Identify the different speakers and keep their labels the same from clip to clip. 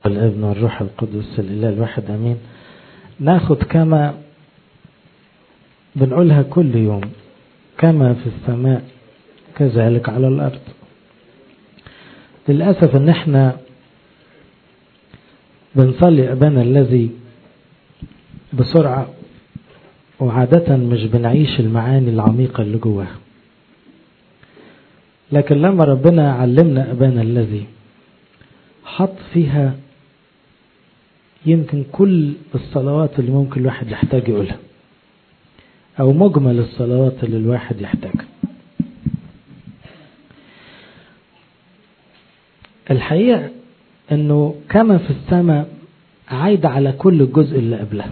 Speaker 1: الابن والروح القدس الإله الواحد أمين ناخد كما بنقولها كل يوم كما في السماء كذلك على الأرض للأسف ان احنا بنصلي أبانا الذي بسرعة وعادة مش بنعيش المعاني العميقة اللي جواها لكن لما ربنا علمنا أبانا الذي حط فيها يمكن كل الصلوات اللي ممكن الواحد يحتاج يقولها أو مجمل الصلوات اللي الواحد يحتاجها الحقيقة أنه كما في السماء عايد على كل الجزء اللي قبلها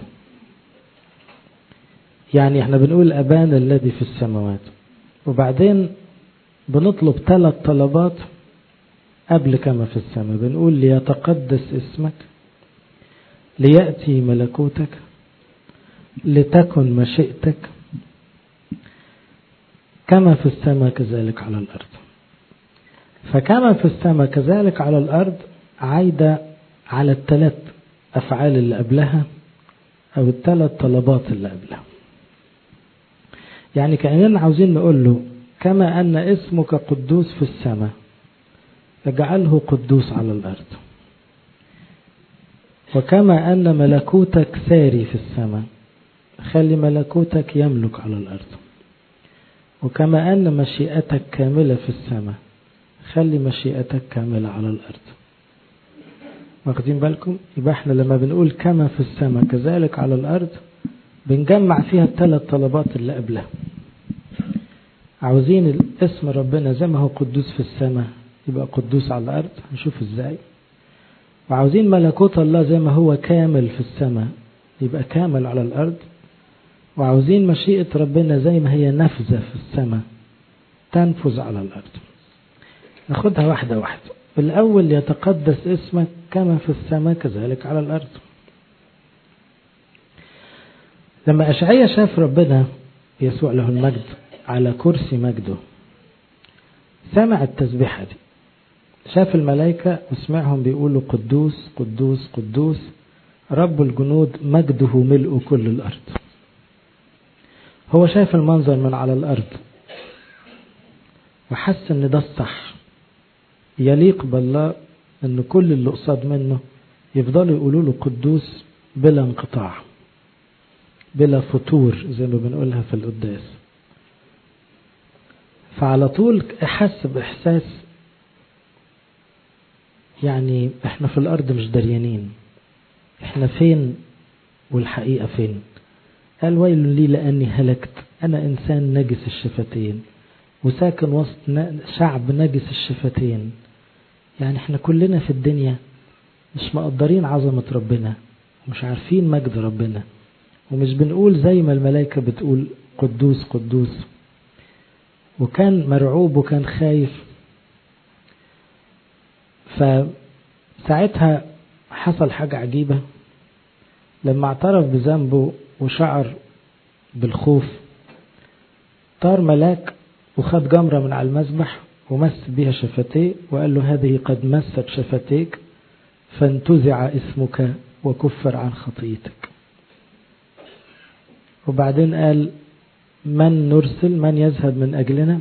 Speaker 1: يعني احنا بنقول أبانا الذي في السماوات وبعدين بنطلب ثلاث طلبات قبل كما في السماء بنقول ليتقدس اسمك ليأتي ملكوتك لتكن مشيئتك كما في السماء كذلك على الأرض فكما في السماء كذلك على الأرض عايدة على الثلاث أفعال اللي قبلها أو الثلاث طلبات اللي قبلها يعني كأننا عاوزين نقول له كما أن اسمك قدوس في السماء اجعله قدوس على الأرض وكما أن ملكوتك ساري في السماء خلي ملكوتك يملك على الأرض وكما أن مشيئتك كاملة في السماء خلي مشيئتك كاملة على الأرض واخدين بالكم يبقى احنا لما بنقول كما في السماء كذلك على الأرض بنجمع فيها الثلاث طلبات اللي قبلها عاوزين اسم ربنا زي ما هو قدوس في السماء يبقى قدوس على الأرض هنشوف ازاي وعاوزين ملكوت الله زي ما هو كامل في السماء يبقى كامل على الأرض وعاوزين مشيئة ربنا زي ما هي نفذة في السماء تنفذ على الأرض ناخدها واحدة واحدة الأول يتقدس اسمك كما في السماء كذلك على الأرض لما أشعية شاف ربنا يسوع له المجد على كرسي مجده سمع التسبيحة دي شاف الملائكة وسمعهم بيقولوا قدوس قدوس قدوس رب الجنود مجده ملء كل الأرض هو شاف المنظر من على الأرض وحس ان ده الصح يليق بالله ان كل اللي قصاد منه يفضلوا يقولوا له قدوس بلا انقطاع بلا فتور زي ما بنقولها في القداس فعلى طول احس باحساس يعني احنا في الارض مش دريانين احنا فين والحقيقة فين قال ويل لي لاني هلكت انا انسان نجس الشفتين وساكن وسط شعب نجس الشفتين يعني احنا كلنا في الدنيا مش مقدرين عظمة ربنا ومش عارفين مجد ربنا ومش بنقول زي ما الملائكة بتقول قدوس قدوس وكان مرعوب وكان خايف فساعتها حصل حاجة عجيبة لما اعترف بذنبه وشعر بالخوف طار ملاك وخد جمرة من على المذبح ومس بها شفتيه وقال له هذه قد مست شفتيك فانتزع اسمك وكفر عن خطيتك وبعدين قال من نرسل من يذهب من أجلنا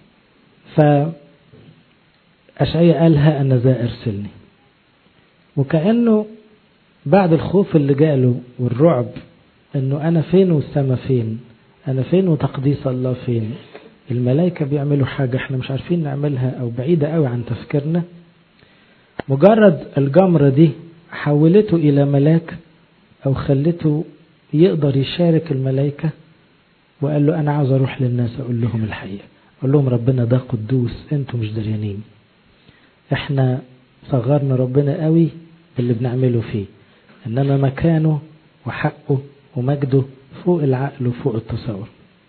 Speaker 1: فأشعية قالها أن ذا أرسلني وكأنه بعد الخوف اللي جاله والرعب أنه أنا فين والسما فين أنا فين وتقديس الله فين الملائكة بيعملوا حاجة احنا مش عارفين نعملها أو بعيدة قوي عن تفكيرنا مجرد الجمرة دي حولته إلى ملاك أو خلته يقدر يشارك الملائكة وقال له أنا عاوز أروح للناس أقول لهم الحقيقة أقول لهم ربنا ده قدوس أنتم مش دريانين احنا صغرنا ربنا قوي باللي بنعمله فيه إنما مكانه وحقه ومجده فوق العقل وفوق التصور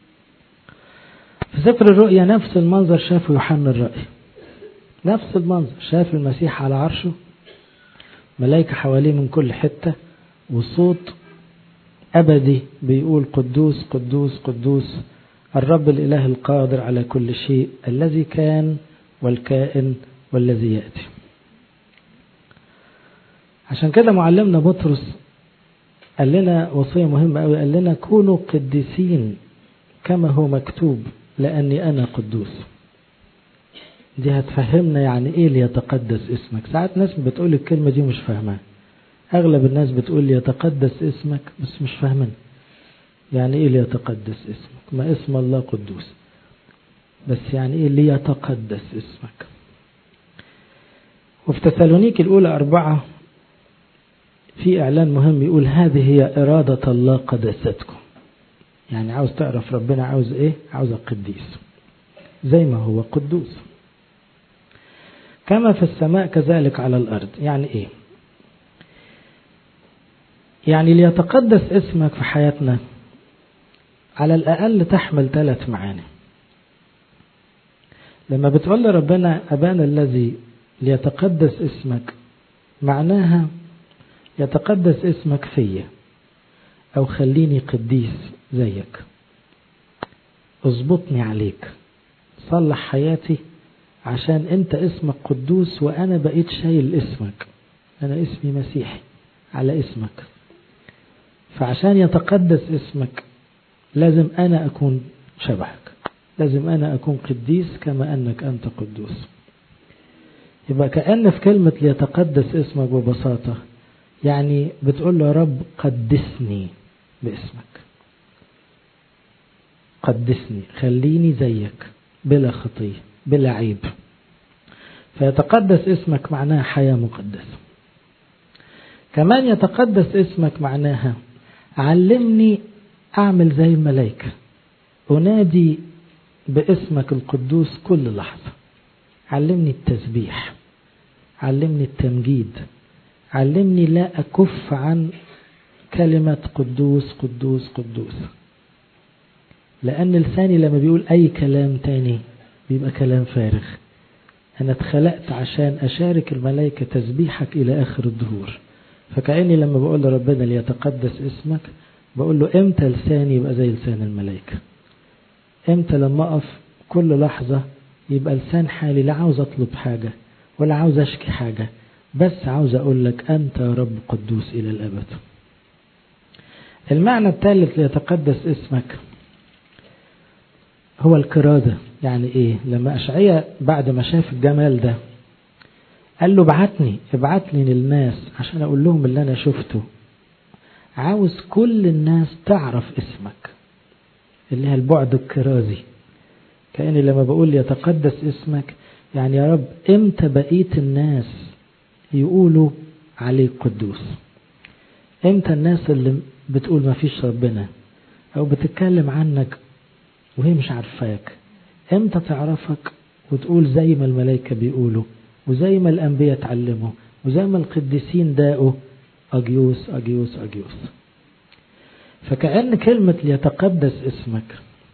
Speaker 1: في سفر الرؤيا نفس المنظر شافه يوحنا الرأي نفس المنظر شاف المسيح على عرشه ملائكة حواليه من كل حتة وصوت أبدي بيقول قدوس قدوس قدوس الرب الإله القادر على كل شيء الذي كان والكائن والذي يأتي عشان كده معلمنا بطرس قال لنا وصية مهمة قوي قال لنا كونوا قديسين كما هو مكتوب لأني أنا قدوس دي هتفهمنا يعني إيه ليتقدس اسمك ساعات ناس بتقول الكلمة دي مش فاهمها أغلب الناس بتقول ليتقدس اسمك بس مش فاهمين يعني إيه ليتقدس اسمك ما اسم الله قدوس بس يعني إيه ليتقدس اسمك وفي تسالونيك الأولى أربعة في إعلان مهم يقول هذه هي إرادة الله قداستكم يعني عاوز تعرف ربنا عاوز إيه عاوز قديس زي ما هو قدوس كما في السماء كذلك على الأرض يعني إيه يعني ليتقدس اسمك في حياتنا على الأقل تحمل ثلاث معاني لما بتقول لربنا أبانا الذي ليتقدس اسمك معناها يتقدس اسمك فيا أو خليني قديس زيك اظبطني عليك صلح حياتي عشان انت اسمك قدوس وانا بقيت شايل اسمك انا اسمي مسيحي على اسمك فعشان يتقدس اسمك لازم انا اكون شبهك لازم انا اكون قديس كما انك انت قدوس يبقى كأن في كلمة ليتقدس اسمك ببساطة يعني بتقول له يا رب قدسني باسمك قدسني خليني زيك بلا خطية بلا عيب فيتقدس اسمك معناها حياة مقدسة كمان يتقدس اسمك معناها علمني أعمل زي الملائكة أنادي باسمك القدوس كل لحظة علمني التسبيح علمني التمجيد علمني لا أكف عن كلمة قدوس قدوس قدوس لأن لساني لما بيقول أي كلام تاني بيبقى كلام فارغ أنا اتخلقت عشان أشارك الملائكة تسبيحك إلى آخر الدهور فكأني لما بقول لربنا ليتقدس اسمك بقول له امتى لساني يبقى زي لسان الملائكة امتى لما أقف كل لحظة يبقى لسان حالي لا عاوز أطلب حاجة ولا عاوز أشكي حاجة بس عاوز أقول لك أنت يا رب قدوس إلى الأبد المعنى الثالث ليتقدس اسمك هو الكرازة يعني ايه لما أشعية بعد ما شاف الجمال ده قال له ابعتني ابعتني للناس عشان أقول لهم اللي أنا شفته عاوز كل الناس تعرف اسمك اللي هي البعد الكرازي كأني لما بقول يتقدس اسمك يعني يا رب امتى بقيت الناس يقولوا عليك قدوس امتى الناس اللي بتقول ما فيش ربنا او بتتكلم عنك وهي مش عارفاك امتى تعرفك وتقول زي ما الملائكة بيقولوا وزي ما الأنبياء اتعلموا وزي ما القديسين داقوا أجيوس أجيوس أجيوس فكأن كلمة ليتقدس اسمك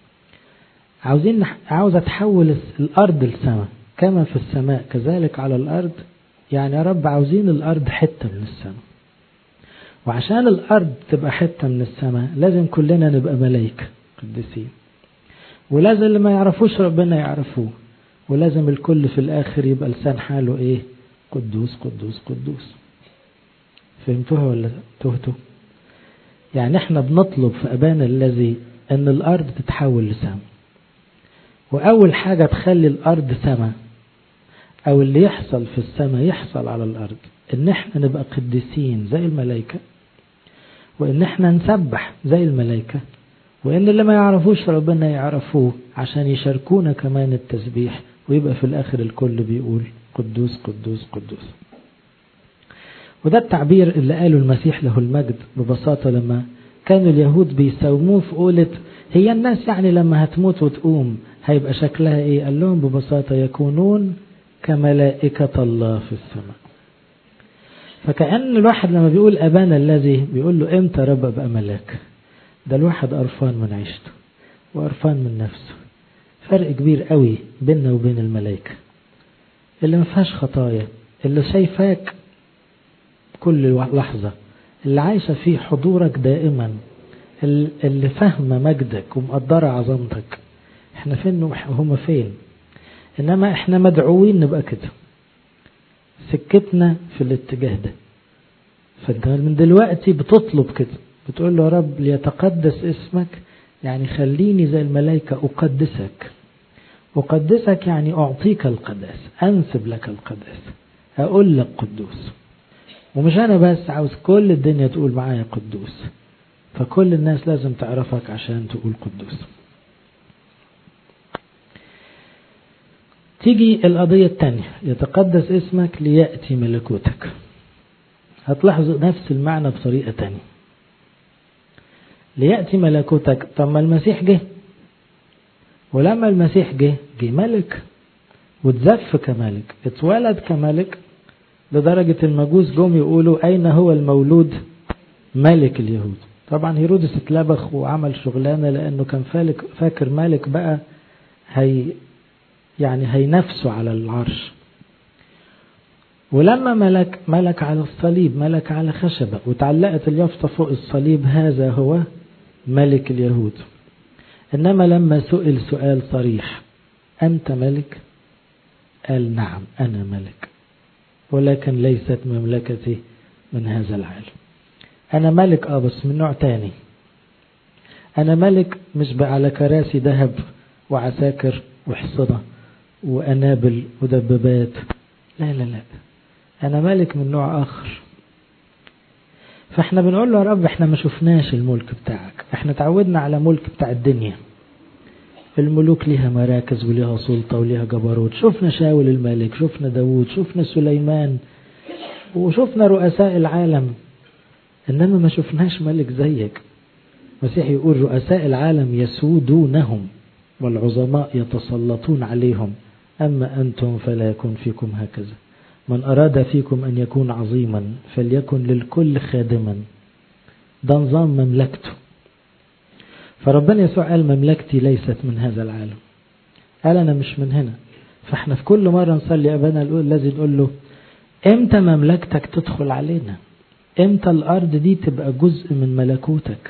Speaker 1: عاوزين عاوز تحول الأرض للسماء كما في السماء كذلك على الأرض يعني يا رب عاوزين الأرض حتة من السماء وعشان الأرض تبقى حتة من السماء لازم كلنا نبقى ملايكة قديسين ولازم اللي ما يعرفوش ربنا يعرفوه ولازم الكل في الآخر يبقى لسان حاله إيه قدوس قدوس قدوس فهمتوها ولا تهتوا يعني احنا بنطلب في أبانا الذي أن الأرض تتحول لسماء وأول حاجة تخلي الأرض سماء أو اللي يحصل في السماء يحصل على الأرض إن احنا نبقى قديسين زي الملائكة وإن احنا نسبح زي الملائكة وإن اللي ما يعرفوش ربنا يعرفوه عشان يشاركونا كمان التسبيح ويبقى في الآخر الكل بيقول قدوس قدوس قدوس وده التعبير اللي قاله المسيح له المجد ببساطة لما كانوا اليهود بيساوموه في قولة هي الناس يعني لما هتموت وتقوم هيبقى شكلها ايه قال لهم ببساطة يكونون كملائكة الله في السماء فكأن الواحد لما بيقول أبانا الذي بيقول له امتى رب أبقى ملاك ده الواحد قرفان من عيشته وقرفان من نفسه فرق كبير قوي بيننا وبين الملائكة اللي ما فيهاش خطايا اللي شايفاك كل لحظة اللي عايشة في حضورك دائما اللي فاهمة مجدك ومقدرة عظمتك احنا فين وهم فين انما احنا مدعوين نبقى كده سكتنا في الاتجاه ده فانت من دلوقتي بتطلب كده بتقول له يا رب ليتقدس اسمك يعني خليني زي الملائكة أقدسك أقدسك يعني أعطيك القداس أنسب لك القداس أقول لك قدوس ومش أنا بس عاوز كل الدنيا تقول معايا قدوس فكل الناس لازم تعرفك عشان تقول قدوس تيجي القضية الثانية يتقدس اسمك ليأتي ملكوتك هتلاحظوا نفس المعنى بطريقة تانية ليأتي ملكوتك طب ما المسيح جه ولما المسيح جه جه ملك واتزف كملك اتولد كملك لدرجة المجوس جم يقولوا أين هو المولود ملك اليهود طبعا هيرودس اتلبخ وعمل شغلانة لأنه كان فالك فاكر ملك بقى هي يعني هينافسه على العرش ولما ملك ملك على الصليب ملك على خشبة وتعلقت اليافطة فوق الصليب هذا هو ملك اليهود إنما لما سئل سؤال صريح أنت ملك قال نعم أنا ملك ولكن ليست مملكتي من هذا العالم أنا ملك آه بس من نوع تاني أنا ملك مش بقى على كراسي ذهب وعساكر وحصنة وأنابل ودبابات لا لا لا أنا ملك من نوع آخر فاحنا بنقول له يا رب احنا ما شفناش الملك بتاعك احنا تعودنا على ملك بتاع الدنيا الملوك ليها مراكز وليها سلطة وليها جبروت شفنا شاول الملك شفنا داوود شفنا سليمان وشفنا رؤساء العالم إنما ما شفناش ملك زيك المسيح يقول رؤساء العالم يسودونهم والعظماء يتسلطون عليهم أما أنتم فلا يكون فيكم هكذا من أراد فيكم أن يكون عظيما فليكن للكل خادما ده نظام مملكته فربنا يسوع قال مملكتي ليست من هذا العالم قال أنا مش من هنا فاحنا في كل مرة نصلي أبانا الذي نقول له امتى مملكتك تدخل علينا امتى الأرض دي تبقى جزء من ملكوتك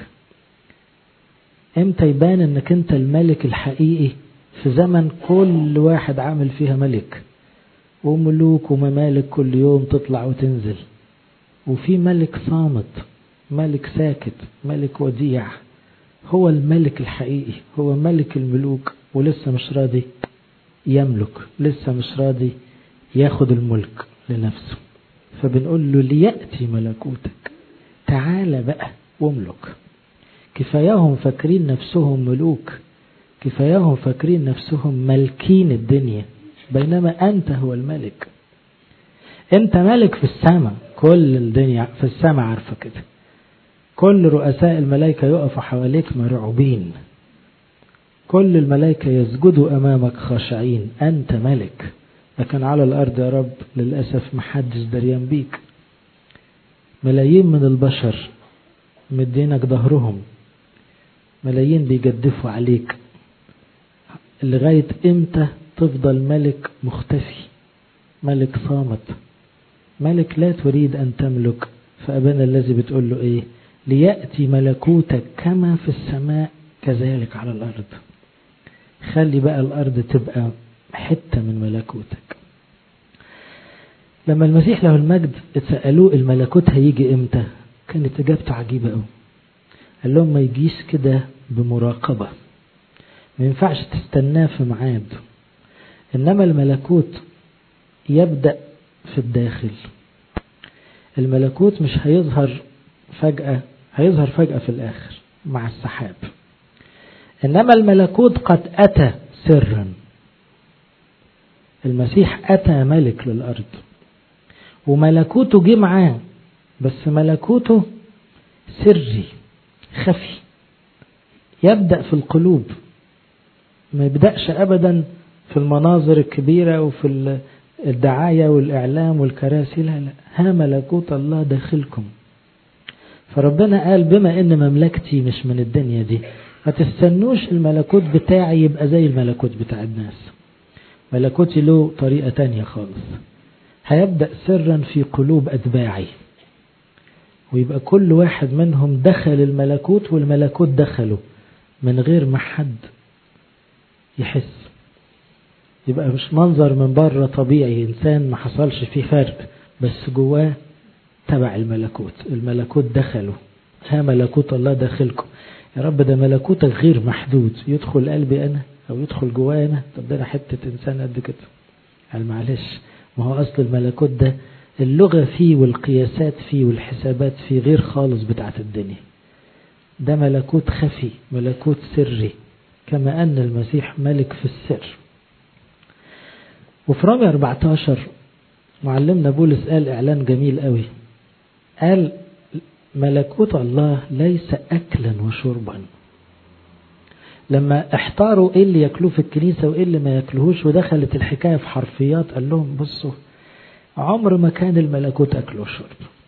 Speaker 1: امتى يبان انك انت الملك الحقيقي في زمن كل واحد عامل فيها ملك وملوك وممالك كل يوم تطلع وتنزل وفي ملك صامت ملك ساكت ملك وديع هو الملك الحقيقي هو ملك الملوك ولسه مش راضي يملك لسه مش راضي ياخد الملك لنفسه فبنقول له ليأتي ملكوتك تعال بقى واملك كفاياهم فاكرين نفسهم ملوك كفاياهم فاكرين نفسهم ملكين الدنيا بينما أنت هو الملك أنت ملك في السماء كل الدنيا في السماء عارفة كده كل رؤساء الملائكة يقفوا حواليك مرعوبين كل الملائكة يسجدوا أمامك خاشعين أنت ملك لكن على الأرض يا رب للأسف محدش دريان بيك ملايين من البشر مدينك ظهرهم ملايين بيجدفوا عليك لغاية امتى تفضل ملك مختفي ملك صامت ملك لا تريد أن تملك فأبانا الذي بتقول له إيه ليأتي ملكوتك كما في السماء كذلك على الأرض خلي بقى الأرض تبقى حتة من ملكوتك لما المسيح له المجد اتسألوه الملكوت هيجي امتى كانت اجابته عجيبة قوي قال لهم ما يجيش كده بمراقبة ما ينفعش تستناه في ميعاد انما الملكوت يبدأ في الداخل الملكوت مش هيظهر فجأة هيظهر فجأة في الآخر مع السحاب إنما الملكوت قد أتى سرا المسيح أتى ملك للأرض وملكوته جه معاه بس ملكوته سري خفي يبدأ في القلوب ما يبدأش أبدا في المناظر الكبيرة وفي الدعاية والإعلام والكراسي لا لا ها ملكوت الله داخلكم فربنا قال بما ان مملكتي مش من الدنيا دي ما تستنوش الملكوت بتاعي يبقى زي الملكوت بتاع الناس ملكوتي له طريقة تانية خالص هيبدأ سرا في قلوب أتباعي ويبقى كل واحد منهم دخل الملكوت والملكوت دخله من غير ما حد يحس يبقى مش منظر من بره طبيعي إنسان ما حصلش فيه فرق بس جواه تبع الملكوت الملكوت دخلوا ها ملكوت الله داخلكم يا رب ده ملكوتك غير محدود يدخل قلبي أنا أو يدخل جوايا أنا طب ده أنا حتة إنسان قد كده قال معلش ما هو أصل الملكوت ده اللغة فيه والقياسات فيه والحسابات فيه غير خالص بتاعت الدنيا ده ملكوت خفي ملكوت سري كما أن المسيح ملك في السر وفي رمي 14 معلمنا بولس قال إعلان جميل قوي قال ملكوت الله ليس أكلا وشربا لما احتاروا ايه اللي ياكلوه في الكنيسة وايه اللي ما ياكلوهوش ودخلت الحكاية في حرفيات قال لهم بصوا عمر ما كان الملكوت أكل وشرب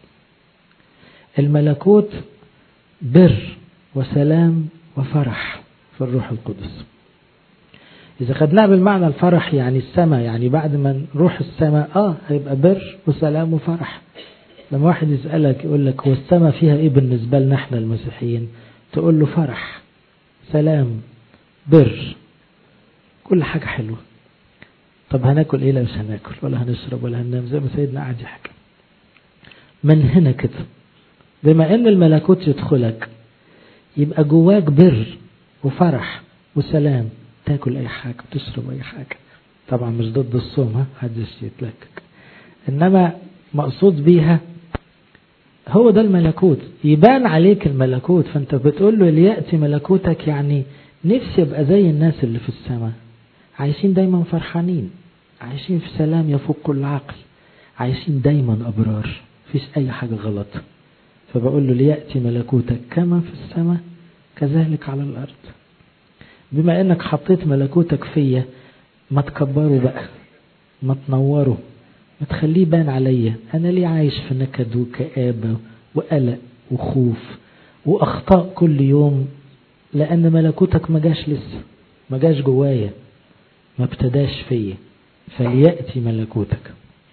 Speaker 1: الملكوت بر وسلام وفرح في الروح القدس إذا خدناها بالمعنى الفرح يعني السماء يعني بعد ما نروح السماء آه هيبقى بر وسلام وفرح لما واحد يسألك يقول لك هو السماء فيها إيه بالنسبة لنا إحنا المسيحيين تقول له فرح سلام بر كل حاجة حلوة طب هناكل إيه لا مش هناكل ولا هنشرب ولا هننام زي ما سيدنا قاعد يحكي من هنا كده بما ان الملكوت يدخلك يبقى جواك بر وفرح وسلام تاكل اي حاجة تشرب اي حاجة طبعا مش ضد الصوم ها حدش يتلكك انما مقصود بيها هو ده الملكوت يبان عليك الملكوت فانت بتقول له ليأتي ملكوتك يعني نفسي ابقى زي الناس اللي في السماء عايشين دايما فرحانين عايشين في سلام يفوق كل عقل عايشين دايما أبرار فيش أي حاجة غلط فبقول له ليأتي ملكوتك كما في السماء كذلك على الأرض بما أنك حطيت ملكوتك فيا ما تكبره بقى ما تنوره ما تخليه بان عليا أنا ليه عايش في نكد وكآبة وقلق وخوف وأخطاء كل يوم لأن ملكوتك ما جاش لسه ما جاش جوايا ما ابتداش فيا فليأتي ملكوتك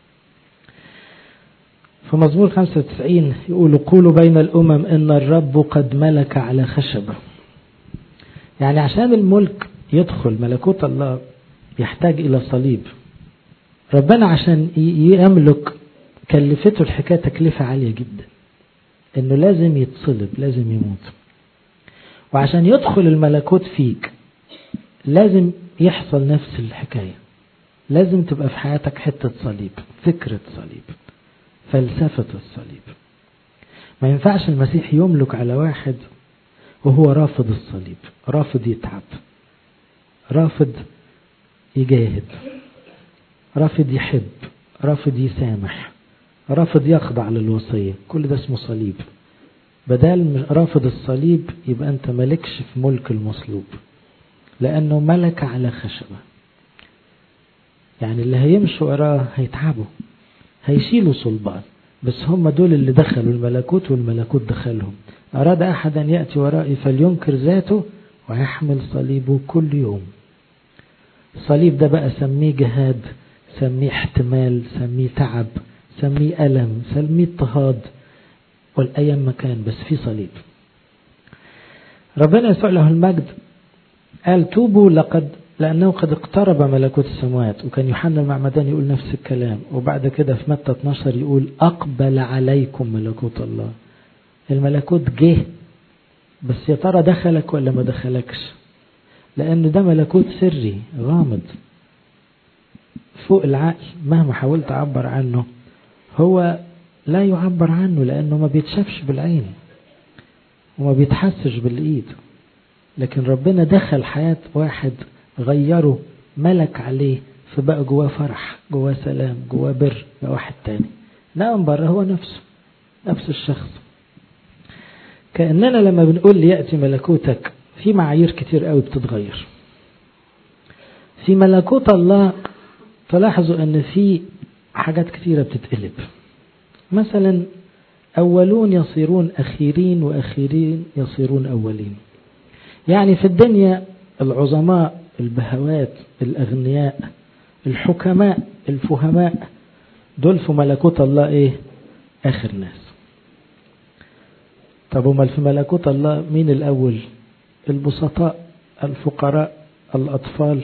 Speaker 1: في مزمور 95 يقول قولوا بين الأمم إن الرب قد ملك على خشبة يعني عشان الملك يدخل ملكوت الله يحتاج إلى صليب ربنا عشان يملك كلفته الحكاية تكلفة عالية جدا إنه لازم يتصلب لازم يموت وعشان يدخل الملكوت فيك لازم يحصل نفس الحكاية لازم تبقى في حياتك حتة صليب فكرة صليب فلسفة الصليب ما ينفعش المسيح يملك على واحد وهو رافض الصليب رافض يتعب رافض يجاهد رافض يحب رافض يسامح رافض يخضع للوصية كل ده اسمه صليب بدل رافض الصليب يبقى انت ملكش في ملك المصلوب لأنه ملك على خشبة يعني اللي هيمشوا وراه هيتعبوا هيشيلوا صلبان بس هم دول اللي دخلوا الملكوت والملكوت دخلهم أراد أحد أن يأتي ورائي فلينكر ذاته ويحمل صليبه كل يوم الصليب ده بقى سميه جهاد سميه احتمال سميه تعب سميه ألم سميه اضطهاد والأيام مكان بس في صليب ربنا يسوع له المجد قال توبوا لقد لأنه قد اقترب ملكوت السماوات وكان يوحنا المعمدان يقول نفس الكلام وبعد كده في متى 12 يقول أقبل عليكم ملكوت الله الملكوت جه بس يا ترى دخلك ولا ما دخلكش لأن ده ملكوت سري غامض فوق العقل مهما حاولت أعبر عنه هو لا يعبر عنه لأنه ما بيتشافش بالعين وما بيتحسش بالإيد لكن ربنا دخل حياة واحد غيره ملك عليه فبقى جواه فرح جواه سلام جواه بر بقى واحد تاني لا من بره هو نفسه نفس الشخص كأننا لما بنقول ليأتي ملكوتك في معايير كتير قوي بتتغير في ملكوت الله تلاحظوا ان في حاجات كتيرة بتتقلب مثلا أولون يصيرون أخيرين وأخيرين يصيرون أولين يعني في الدنيا العظماء البهوات الأغنياء الحكماء الفهماء دول في ملكوت الله إيه آخر ناس طب وما في ملكوت الله مين الأول البسطاء الفقراء الأطفال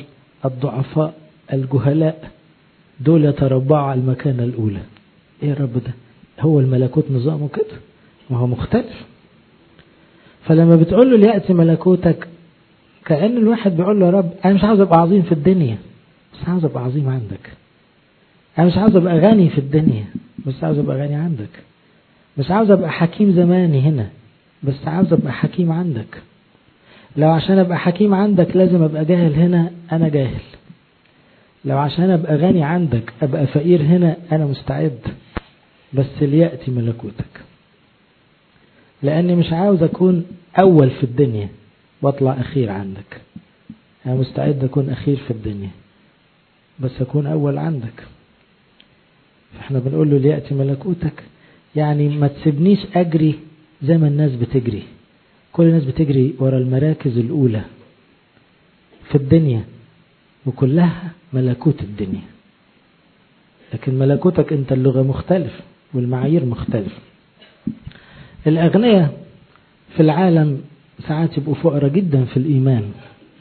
Speaker 1: الضعفاء الجهلاء دول يتربعوا على المكانة الأولى إيه يا رب ده هو الملكوت نظامه كده ما هو مختلف فلما بتقول له ليأتي ملكوتك كأن الواحد بيقول له يا رب أنا مش عاوز أبقى عظيم في الدنيا بس عاوز أبقى عظيم عندك أنا مش عاوز أبقى غني في الدنيا بس عاوز أبقى غني عندك مش عاوز أبقى حكيم زماني هنا بس عاوز أبقى حكيم عندك لو عشان أبقى حكيم عندك لازم أبقى جاهل هنا أنا جاهل لو عشان أبقى غني عندك أبقى فقير هنا أنا مستعد بس ليأتي ملكوتك لأني مش عاوز أكون أول في الدنيا واطلع أخير عندك أنا مستعد أكون أخير في الدنيا بس أكون أول عندك فإحنا بنقول له ليأتي ملكوتك يعني ما تسيبنيش أجري زي ما الناس بتجري كل الناس بتجري ورا المراكز الأولى في الدنيا وكلها ملكوت الدنيا لكن ملكوتك انت اللغة مختلف والمعايير مختلفة الأغنياء في العالم ساعات يبقوا فقراء جدا في الإيمان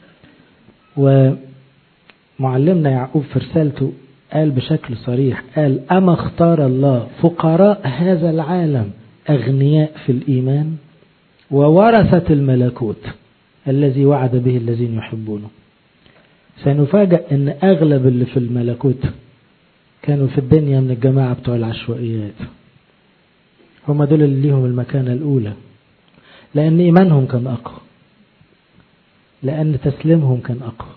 Speaker 1: ومعلمنا يعقوب في رسالته قال بشكل صريح قال أما اختار الله فقراء هذا العالم أغنياء في الإيمان وورثة الملكوت الذي وعد به الذين يحبونه سنفاجأ أن أغلب اللي في الملكوت كانوا في الدنيا من الجماعة بتوع العشوائيات هم دول اللي ليهم المكانة الأولى لأن إيمانهم كان أقوى لأن تسليمهم كان أقوى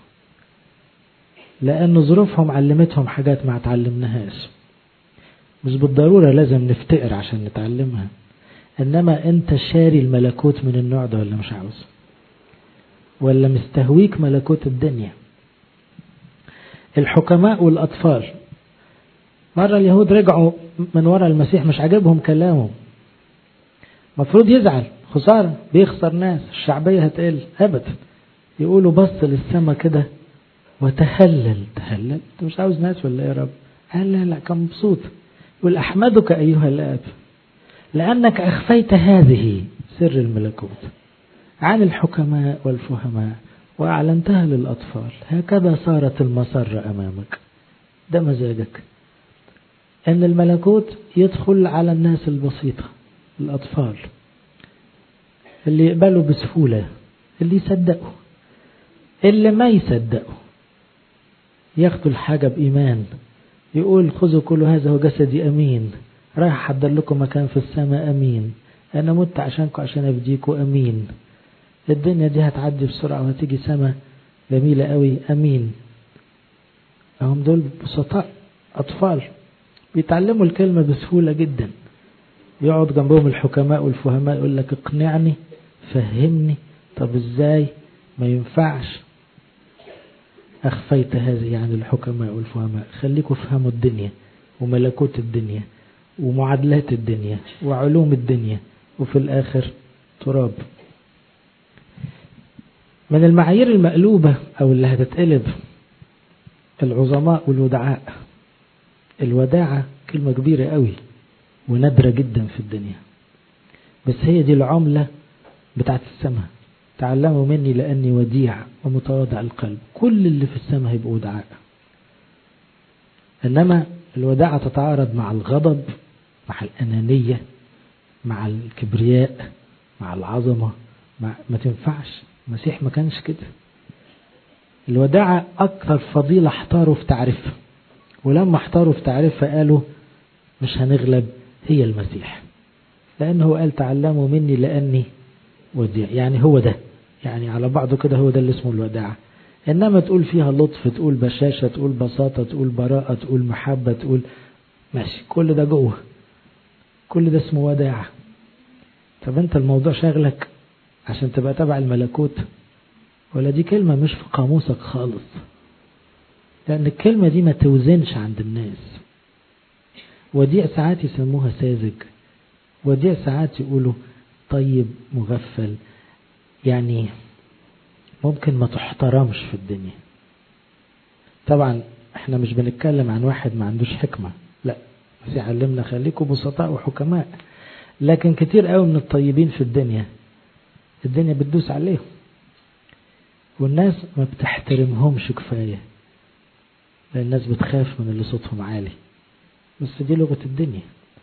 Speaker 1: لأن ظروفهم علمتهم حاجات ما تعلمناهاش مش بالضرورة لازم نفتقر عشان نتعلمها إنما أنت شاري الملكوت من النوع ده ولا مش عاوز ولا مستهويك ملكوت الدنيا الحكماء والأطفال مرة اليهود رجعوا من وراء المسيح مش عاجبهم كلامه مفروض يزعل خسارة بيخسر ناس الشعبية هتقل أبدا يقولوا بص للسما كده وتهلل تهلل انت مش عاوز ناس ولا يا رب قال لا لا كان مبسوط يقول أحمدك أيها الآب لأنك أخفيت هذه سر الملكوت عن الحكماء والفهماء وأعلنتها للأطفال هكذا صارت المسرة أمامك ده مزاجك أن الملكوت يدخل على الناس البسيطة الأطفال اللي يقبلوا بسهولة اللي يصدقوا اللي ما يصدقوا ياخدوا الحاجة بإيمان يقول خذوا كل هذا هو جسدي أمين رايح أحضر لكم مكان في السماء أمين أنا مت عشانكم عشان أفديكم أمين الدنيا دي هتعدي بسرعة وهتيجي سما جميلة قوي أمين هم دول بسطاء أطفال بيتعلموا الكلمة بسهولة جدا يقعد جنبهم الحكماء والفهماء يقول لك اقنعني فهمني طب ازاي ما ينفعش أخفيت هذه عن الحكماء والفهماء خليكم فهموا الدنيا وملكوت الدنيا ومعادلات الدنيا وعلوم الدنيا وفي الآخر تراب من المعايير المقلوبة أو اللي هتتقلب العظماء والودعاء الوداعة كلمة كبيرة قوي ونادرة جدا في الدنيا بس هي دي العملة بتاعت السماء تعلموا مني لأني وديع ومتواضع القلب كل اللي في السماء هيبقوا ودعاء إنما الوداعة تتعارض مع الغضب مع الأنانية مع الكبرياء مع العظمة مع ما تنفعش المسيح ما كانش كده الوداعة أكثر فضيلة احتاروا في تعريفها ولما احتاروا في تعريفها قالوا مش هنغلب هي المسيح لأنه قال تعلموا مني لأني وديع يعني هو ده يعني على بعضه كده هو ده اللي اسمه الوداعة إنما تقول فيها لطف تقول بشاشة تقول بساطة تقول براءة تقول محبة تقول ماشي كل ده جوه كل ده اسمه وداعة طب انت الموضوع شغلك عشان تبقى تبع الملكوت ولا دي كلمة مش في قاموسك خالص لأن الكلمة دي ما توزنش عند الناس وديع ساعات يسموها ساذج وديع ساعات يقولوا طيب مغفل يعني ممكن ما تحترمش في الدنيا طبعا احنا مش بنتكلم عن واحد ما عندوش حكمة لا بس يعلمنا خليكم بسطاء وحكماء لكن كتير قوي من الطيبين في الدنيا الدنيا بتدوس عليهم والناس ما بتحترمهمش كفاية لأن الناس بتخاف من اللي صوتهم عالي بس دي لغة الدنيا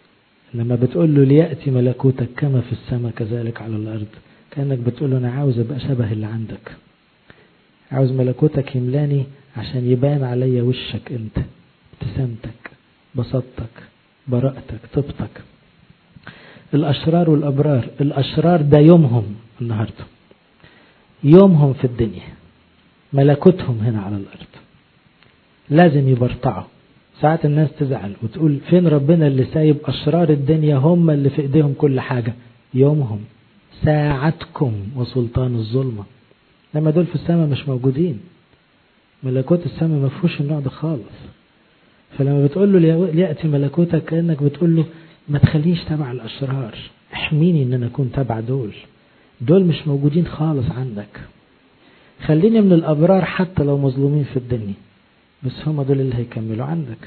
Speaker 1: لما بتقول له ليأتي ملكوتك كما في السماء كذلك على الأرض كأنك بتقول له أنا عاوز أبقى شبه اللي عندك عاوز ملكوتك يملاني عشان يبان عليا وشك أنت ابتسامتك بساطتك براءتك طيبتك الأشرار والأبرار الأشرار ده يومهم النهاردة يومهم في الدنيا ملكوتهم هنا على الأرض لازم يبرطعوا ساعات الناس تزعل وتقول فين ربنا اللي سايب أشرار الدنيا هم اللي في إيديهم كل حاجة يومهم ساعتكم وسلطان الظلمة لما دول في السماء مش موجودين ملكوت السماء ما فيهوش النوع ده خالص فلما بتقول له ليأتي ملكوتك كأنك بتقول له ما تخلينيش تبع الأشرار احميني ان انا اكون تبع دول دول مش موجودين خالص عندك خليني من الأبرار حتى لو مظلومين في الدنيا بس هم دول اللي هيكملوا عندك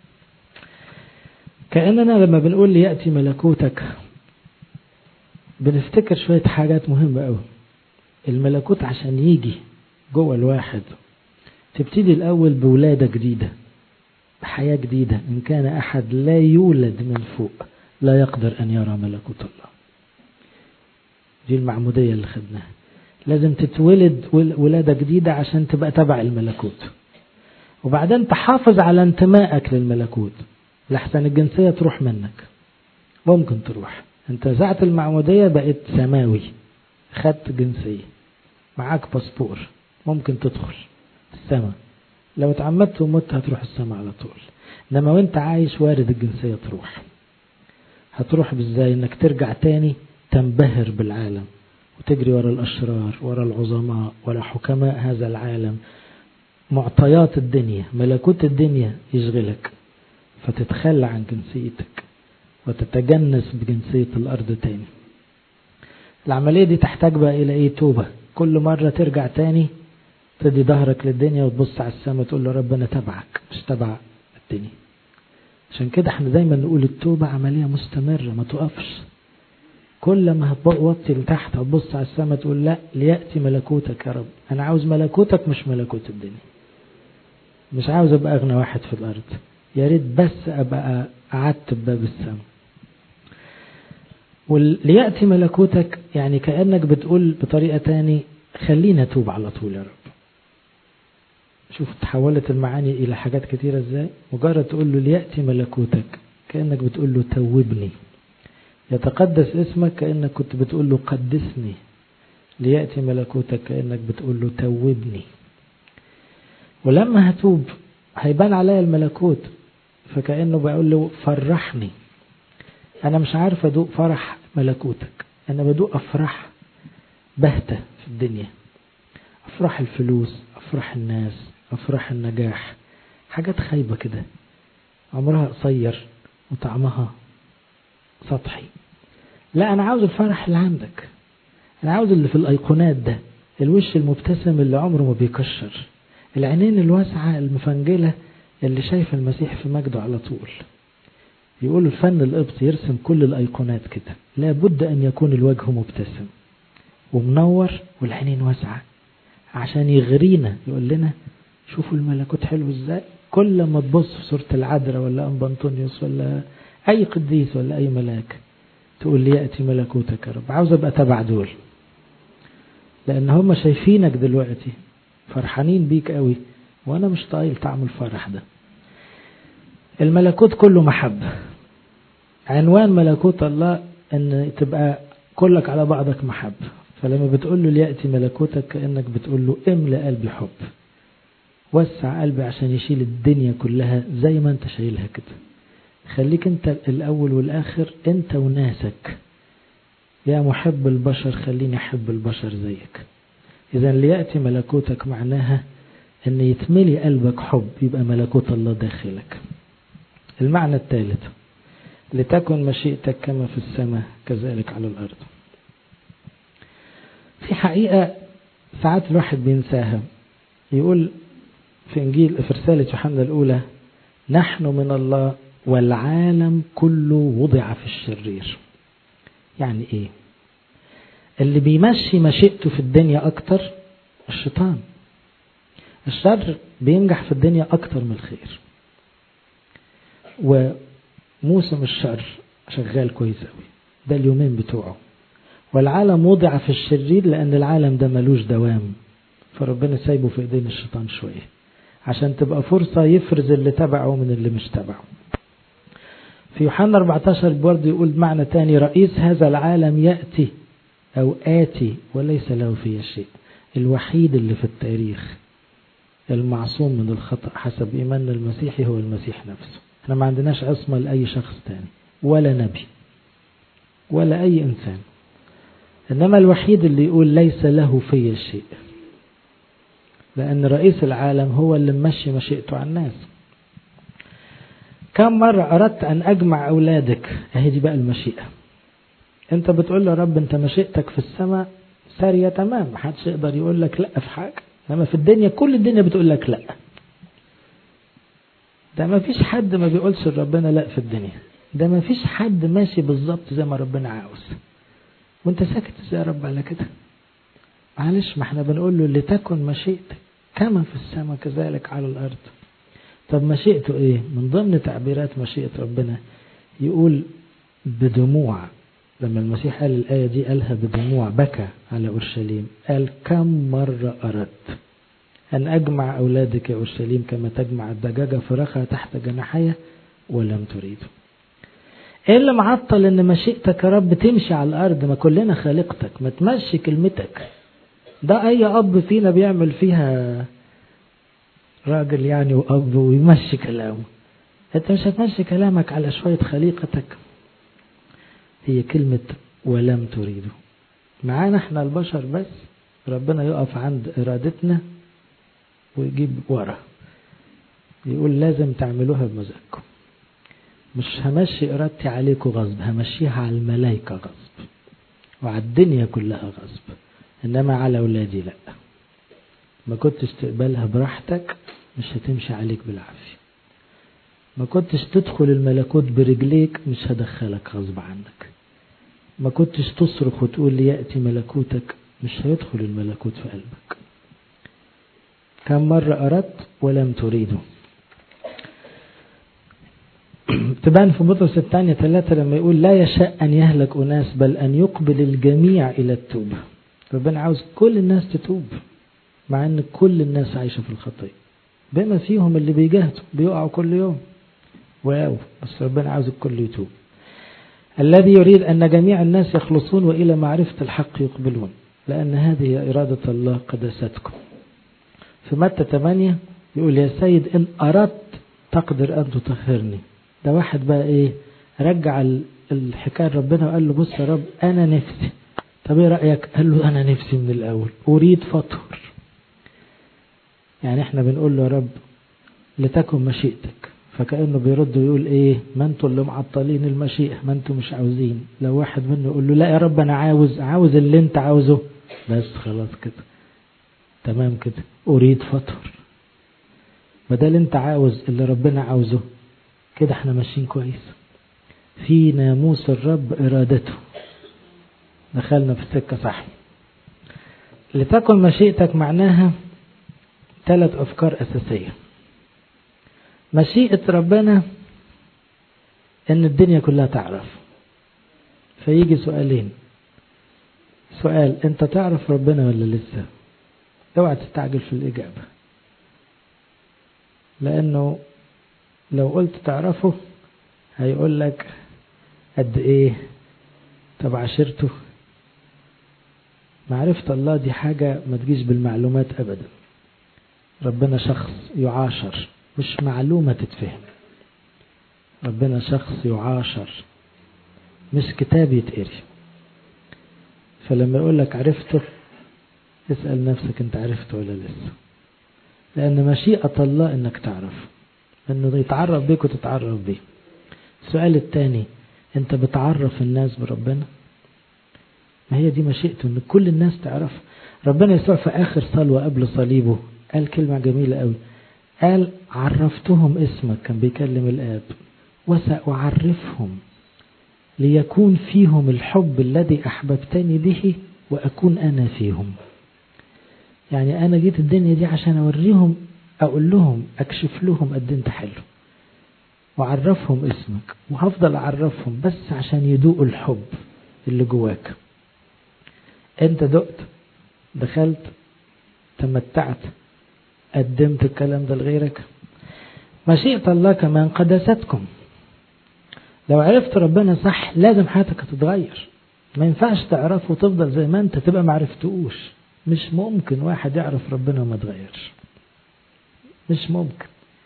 Speaker 1: كأننا لما بنقول لي يأتي ملكوتك بنفتكر شوية حاجات مهمة قوي الملكوت عشان يجي جوه الواحد تبتدي الأول بولادة جديدة بحياة جديدة إن كان أحد لا يولد من فوق لا يقدر أن يرى ملكوت الله دي المعمودية اللي خدناها لازم تتولد ولادة جديدة عشان تبقى تبع الملكوت وبعدين تحافظ على انتمائك للملكوت لحسن الجنسية تروح منك ممكن تروح انت ساعة المعمودية بقيت سماوي خدت جنسية معاك باسبور ممكن تدخل السماء لو اتعمدت ومت هتروح السماء على طول انما وانت عايش وارد الجنسية تروح هتروح بازاي انك ترجع تاني تنبهر بالعالم وتجري ورا الأشرار ورا العظماء ورا حكماء هذا العالم معطيات الدنيا ملكوت الدنيا يشغلك فتتخلى عن جنسيتك وتتجنس بجنسية الأرض تاني العملية دي تحتاج بقى إلى إيه توبة كل مرة ترجع تاني تدي ظهرك للدنيا وتبص على السماء تقول له ربنا تبعك مش تبع الدنيا عشان كده احنا دايما نقول التوبة عملية مستمرة ما تقفش كل ما هتوطي لتحت هتبص على السماء تقول لا ليأتي ملكوتك يا رب أنا عاوز ملكوتك مش ملكوت الدنيا مش عاوز أبقى أغنى واحد في الأرض يا ريت بس أبقى قعدت بباب السماء وليأتي ملكوتك يعني كأنك بتقول بطريقة تاني خلينا توب على طول يا رب شوف تحولت المعاني إلى حاجات كتيرة ازاي مجرد تقول له ليأتي ملكوتك كأنك بتقول له توبني يتقدس اسمك كأنك كنت بتقول له قدسني ليأتي ملكوتك كأنك بتقول له توبني ولما هتوب هيبان عليا الملكوت فكأنه بقول له فرحني أنا مش عارف أدوق فرح ملكوتك أنا بدوق أفرح بهتة في الدنيا أفرح الفلوس أفرح الناس أفرح النجاح حاجات خايبة كده عمرها قصير وطعمها سطحي لا أنا عاوز الفرح اللي عندك أنا عاوز اللي في الأيقونات ده الوش المبتسم اللي عمره ما بيكشر العينين الواسعة المفنجلة اللي شايف المسيح في مجده على طول يقول الفن القبطي يرسم كل الأيقونات كده لابد أن يكون الوجه مبتسم ومنور والعينين واسعة عشان يغرينا يقول لنا شوفوا الملكوت حلو ازاي كل ما تبص في صورة العذراء ولا أم بنطونيوس ولا أي قديس ولا أي ملاك تقول لي يأتي ملكوتك يا رب عاوز أبقى تبع دول لأن هم شايفينك دلوقتي فرحانين بيك قوي وأنا مش طايل طعم الفرح ده الملكوت كله محبة عنوان ملكوت الله أن تبقى كلك على بعضك محبة فلما بتقول له ليأتي ملكوتك كأنك بتقول له املأ قلبي حب وسع قلبي عشان يشيل الدنيا كلها زي ما انت شايلها كده خليك انت الأول والآخر انت وناسك يا محب البشر خليني أحب البشر زيك إذا ليأتي ملكوتك معناها أن يتملي قلبك حب يبقى ملكوت الله داخلك المعنى الثالث لتكن مشيئتك كما في السماء كذلك على الأرض في حقيقة ساعات الواحد بينساها يقول في إنجيل في رسالة يوحنا الأولى نحن من الله والعالم كله وضع في الشرير يعني إيه اللي بيمشي مشيئته في الدنيا أكتر الشيطان الشر بينجح في الدنيا أكتر من الخير وموسم الشر شغال كويس قوي ده اليومين بتوعه والعالم وضع في الشرير لأن العالم ده ملوش دوام فربنا سايبه في ايدين الشيطان شوية عشان تبقى فرصة يفرز اللي تبعه من اللي مش تبعه في يوحنا 14 برضه يقول معنى تاني رئيس هذا العالم يأتي أو آتي وليس له فيه شيء الوحيد اللي في التاريخ المعصوم من الخطأ حسب إيماننا المسيحي هو المسيح نفسه احنا ما عندناش عصمة لأي شخص تاني ولا نبي ولا أي إنسان إنما الوحيد اللي يقول ليس له في شيء لأن رئيس العالم هو اللي ممشي مشيئته على الناس كم مرة أردت أن أجمع أولادك أهي دي بقى المشيئة أنت بتقول له رب أنت مشيئتك في السماء سارية تمام محدش يقدر يقول لك لا في حاجة إنما في الدنيا كل الدنيا بتقول لك لا ده ما فيش حد ما بيقولش لربنا لا في الدنيا ده ما فيش حد ماشي بالظبط زي ما ربنا عاوز وانت ساكت ازاي يا رب على كده معلش ما احنا بنقول له لتكن مشيئتك كما في السماء كذلك على الارض طب مشيئته ايه من ضمن تعبيرات مشيئة ربنا يقول بدموع لما المسيح قال الآية دي قالها بدموع بكى على أورشليم قال كم مرة أردت أن أجمع أولادك يا أورشليم كما تجمع الدجاجة فراخها تحت جناحية ولم تريدوا ايه اللي معطل ان مشيئتك يا رب تمشي على الارض ما كلنا خالقتك ما تمشي كلمتك ده اي اب فينا بيعمل فيها راجل يعني واب ويمشي كلامه انت مش هتمشي كلامك على شوية خليقتك هي كلمة ولم تريدوا معانا احنا البشر بس ربنا يقف عند ارادتنا ويجيب ورا يقول لازم تعملوها بمزاجكم مش همشي ارادتي عليكم غصب همشيها على الملائكة غصب وعلى الدنيا كلها غصب انما على اولادي لا ما كنتش تقبلها براحتك مش هتمشي عليك بالعافية ما كنتش تدخل الملكوت برجليك مش هدخلك غصب عنك ما كنتش تصرخ وتقول لي يأتي ملكوتك مش هيدخل الملكوت في قلبك كم مرة أردت ولم تريده تبان في بطرس الثانية ثلاثة لما يقول لا يشاء أن يهلك أناس بل أن يقبل الجميع إلى التوبة ربنا عاوز كل الناس تتوب مع أن كل الناس عايشة في الخطية بما فيهم اللي بيجاهدوا بيقعوا كل يوم واو بس ربنا عاوز الكل يتوب الذي يريد أن جميع الناس يخلصون وإلى معرفة الحق يقبلون لأن هذه إرادة الله قداستكم في متى 8 يقول يا سيد إن أردت تقدر أن تطهرني ده واحد بقى إيه رجع الحكاية ربنا وقال له بص يا رب أنا نفسي طب إيه رأيك قال له أنا نفسي من الأول أريد فطهر يعني إحنا بنقول له يا رب لتكن مشيئتك فكأنه بيرد ويقول ايه ما انتوا اللي معطلين المشيئة ما انتوا مش عاوزين لو واحد منه يقول له لا يا رب انا عاوز عاوز اللي انت عاوزه بس خلاص كده تمام كده اريد فطر بدل انت عاوز اللي ربنا عاوزه كده احنا ماشيين كويس في ناموس الرب ارادته دخلنا في السكة صح لتكن مشيئتك معناها ثلاث افكار اساسيه مشيئة ربنا ان الدنيا كلها تعرف فيجي سؤالين سؤال انت تعرف ربنا ولا لسه اوعى تستعجل في الاجابة لانه لو قلت تعرفه هيقول لك قد ايه طب عشرته معرفة الله دي حاجة ما تجيش بالمعلومات ابدا ربنا شخص يعاشر مش معلومة تتفهم ربنا شخص يعاشر مش كتاب يتقري فلما يقول لك عرفته اسأل نفسك انت عرفته ولا لسه لأن مشيئة الله انك تعرف انه يتعرف بيك وتتعرف بيه السؤال الثاني انت بتعرف الناس بربنا ما هي دي مشيئته ان كل الناس تعرف ربنا يسوع في اخر صلوة قبل صليبه قال كلمة جميلة قوي قال عرفتهم اسمك كان بيكلم الآب وسأعرفهم ليكون فيهم الحب الذي أحببتني به وأكون أنا فيهم يعني أنا جيت الدنيا دي عشان أوريهم أقول لهم أكشف لهم قد أنت حلو وعرفهم اسمك وهفضل أعرفهم بس عشان يدوقوا الحب اللي جواك انت دقت دخلت تمتعت قدمت الكلام ده لغيرك مشيئة الله كمان قداستكم لو عرفت ربنا صح لازم حياتك تتغير ما ينفعش تعرفه وتفضل زي ما انت تبقى معرفتوش مش ممكن واحد يعرف ربنا وما تغيرش مش ممكن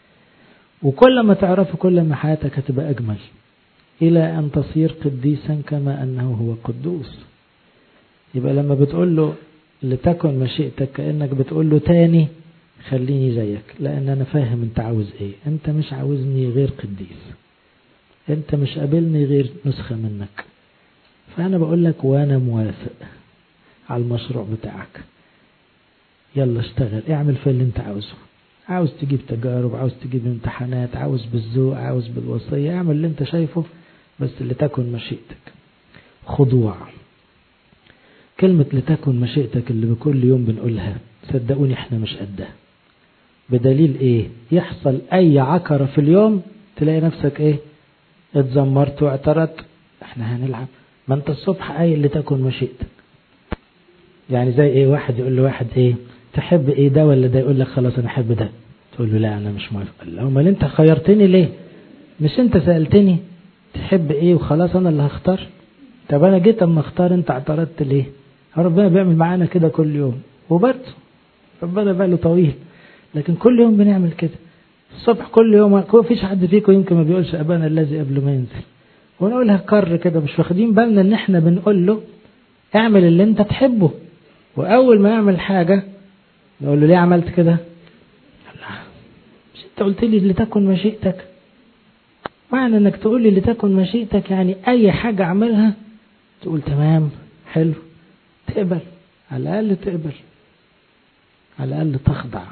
Speaker 1: وكل ما تعرفه كل ما حياتك هتبقى أجمل إلى أن تصير قديسا كما أنه هو قدوس يبقى لما بتقول له لتكن مشيئتك كأنك بتقول له تاني خليني زيك لأن أنا فاهم أنت عاوز إيه أنت مش عاوزني غير قديس أنت مش قابلني غير نسخة منك فأنا بقول لك وأنا موافق على المشروع بتاعك يلا اشتغل اعمل في اللي انت عاوزه عاوز تجيب تجارب عاوز تجيب امتحانات عاوز بالذوق عاوز بالوصية اعمل اللي انت شايفه بس لتكن مشيئتك خضوع كلمة لتكن مشيئتك اللي بكل يوم بنقولها صدقوني احنا مش قدها بدليل ايه يحصل اي عكرة في اليوم تلاقي نفسك ايه اتذمرت واعترضت احنا هنلعب ما انت الصبح قايل لتكن مشيئتك يعني زي ايه واحد يقول لواحد ايه تحب ايه ده ولا ده يقول لك خلاص انا احب ده تقول له لا انا مش موافق لا امال انت خيرتني ليه مش انت سالتني تحب ايه وخلاص انا اللي هختار طب انا جيت اما اختار انت اعترضت ليه ربنا بيعمل معانا كده كل يوم وبرضه ربنا باله طويل لكن كل يوم بنعمل كده الصبح كل يوم ما فيش حد فيكم يمكن ما بيقولش ابانا الذي قبل ما ينزل ونقولها كر كده مش واخدين بالنا ان احنا بنقول له اعمل اللي انت تحبه واول ما يعمل حاجة نقول له ليه عملت كده لا مش انت قلت لي لتكن مشيئتك معنى انك تقول لي لتكن مشيئتك يعني اي حاجة اعملها تقول تمام حلو تقبل على الاقل تقبل على الاقل تخضع